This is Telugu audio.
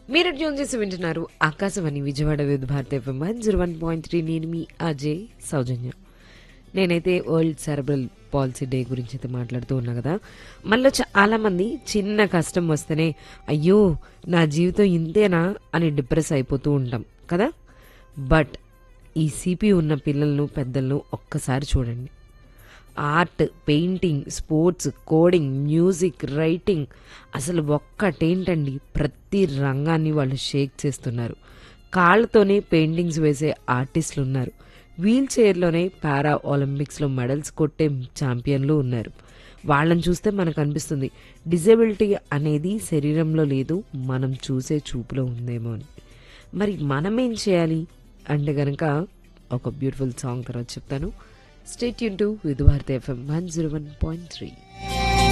మీరు ట్యూన్ చేసి వింటున్నారు Akashvani Vijayawada Vividh Bharat FM one zero one point three నేను మీ అజయ్ సౌజన్య నేనైతే వరల్డ్ సెరబ్రల్ పాలసీ డే గురించి అయితే మాట్లాడుతూ ఉన్నా కదా మళ్ళీ చాలా మంది చిన్న కష్టం వస్తేనే అయ్యో నా జీవితం ఇంతేనా అని డిప్రెస్ అయిపోతూ ఉంటాం కదా బట్ ఈ సిపి ఉన్న పిల్లలను పెద్దలను ఒక్కసారి చూడండి art painting sports coding music writing అసలు ఒక్కటేంటండి ప్రతి రంగాన్ని వాళ్ళు షేక్ చేస్తున్నారు కాళ్ళతోనే పెయింటింగ్స్ వేసే ఆర్టిస్టులు ఉన్నారు వీల్ చైర్లోనే పారా ఒలింపిక్స్లో మెడల్స్ కొట్టే ఛాంపియన్లు ఉన్నారు వాళ్ళని చూస్తే మనకు అనిపిస్తుంది డిజబిలిటీ అనేది శరీరంలో లేదు మనం చూసే చూపులో ఉందేమో అని మరి మనం ఏం చేయాలి అంటే గనక ఒక బ్యూటిఫుల్ సాంగ్ తర్వాత చెప్తాను స్టేట్ యూన్ to Vividh Bharati FM one zero one point three